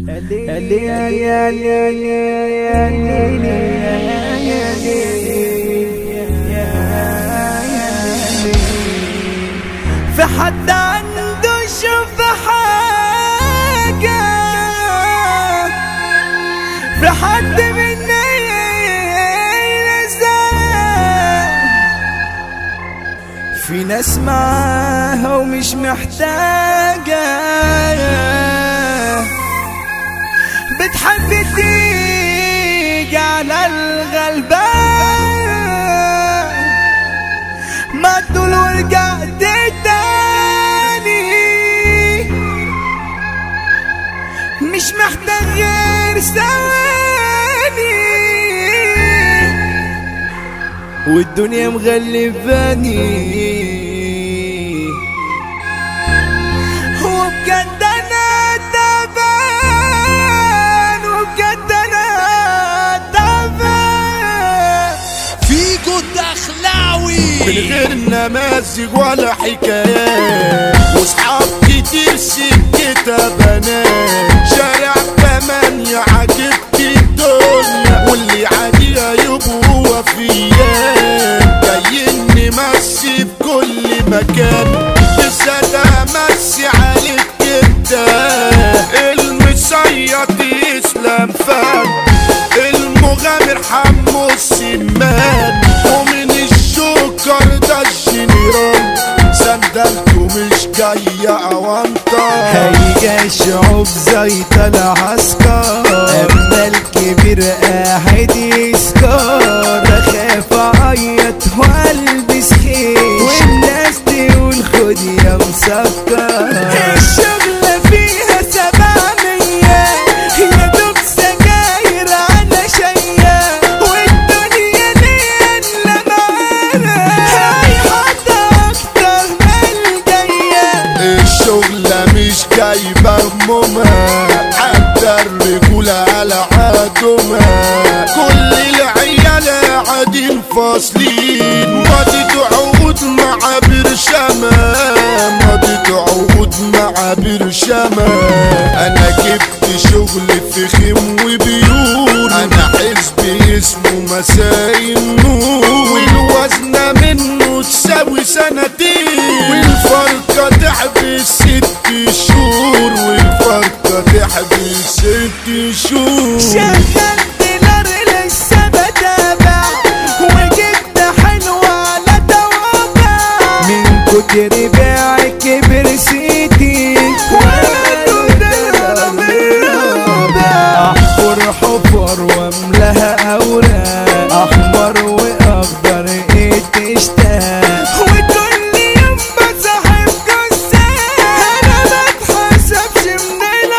في حد عنده شوف حاجة في حد منا في ناس معاها ومش محتاجة بتحب تيجي على الغلبان ما تقول ورجعت تاني مش محتاج غير ثواني والدنيا مغلباني هو بجد انا تعبان وبجد انا تعبان فيجو الدخلاوي من غير نماذج ولا حكايات واصحاب كتير سكتها بنات شارع تمانية عجبت الدنيا واللي عاديها يبقوا وفيات جايين نمسي بكل مكان بالذات امسي عليك كده المصيط اسلام فان المغامر حمو السمان ومن الشكر ده الجنرال سندلته مش جاية أونطة هيجا الشعوب زي طلع عسكر اما الكبير قاعد يسكر اخاف اعيط والبس خيش والناس تقول خد يا مسكر الشغلة فيها سبعمية يا دوب سجاير على شيا والدنيا ليلة معانا هيحط اكتر من الجاية الشغلة مش جايبة همومها حتى الرجولة على عادومها كل العيال قاعدين فاصلين ماضي عقود مع برشامة ماضي عقود مع برشامة انا جبت شغل في خيم وبيور انا حزبي اسمه مساء النور والوزنة منه تساوي سنتين والفرقة تحبس ست شهور والفرقة تحبس ست شهور شغل ديلر لسه بتابع وجبت حلوة على توابع من كتر بيع كبر سيتي احفر حفر واملاها اوراق احمر واخضر ايه تشتاق وكل يوم بصاحب جثة انا ما اتحسبش من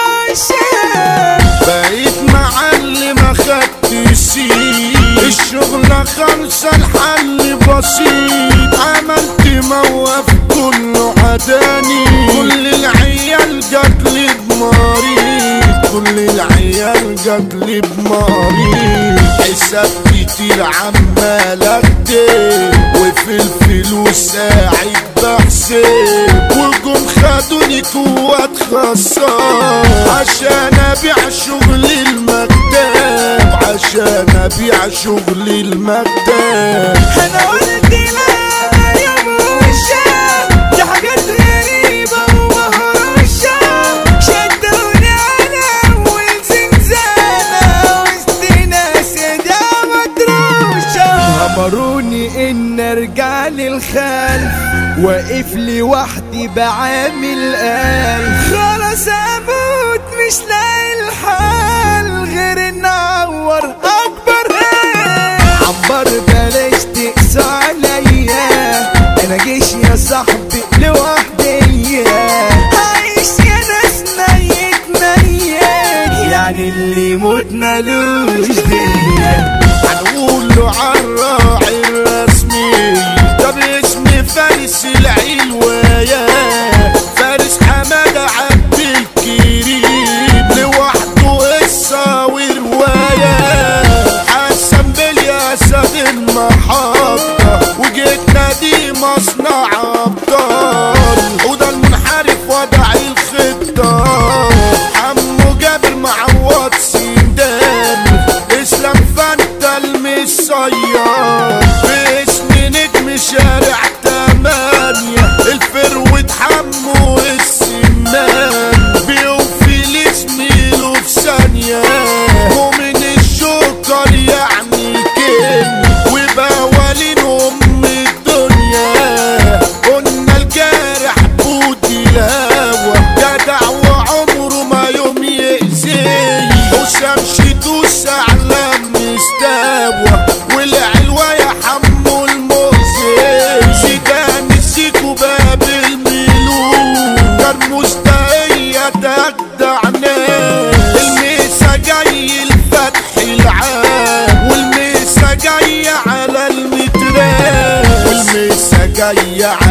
العشاق بقيت معلم اخدت سيت الشغلة خالصة الحل بسيط عملت موقف كله عداني كل العيال جات لي بمريض كل العيال جات لي بمريض حساب كتير عمال اكتب وفي الفلوس قاعد بحسب وجم خدوني قوات خاصة عشان ابيع شغل المكتب عشان ابيع شغل المكتب انا قلت لا يا موشة دي حاجات غريبة ومهرشة شدوني على اول زنزانة وسط ناس ايديها متروشة امروني ان ارجع للخلف واقف لي وحدي بعامل قلب خلاص اموت مش لاقي الحال غير ان اعور اكبر عبر بلاش تقسى عليا انا جيش يا صاحبي لوحدي عايش يا ناس ميت ميت يعني اللي يموت ملوش دنيا هنقول له عالراعي الرسمي طب اسم فارس العلواية فارس حمادة عبد الكريم لوحده قصة ورواية حسن بالياسد المحطة وجيتنا دي مصنع أبطال وده المنحرف وضع الخطة حمو جابر معوض سندان اسلام فانت المصيار باسم نجم شارع تمانية الفروة حمو السمان بيوفي لزميله في ثانية ومن الشكر يعني كلمة وبوالين أم الدنيا قلنا الجارح بودي الهوى جدع وعمره ما يوم يأذي حسام شيتوس أعلام مستوى والعلوة يا حمو المؤذي سيدان السيكو باب الملوك كان مستهية تجدع ناس الميسا جاي الفتح العام والميسا جاي على المتران والميسا جاي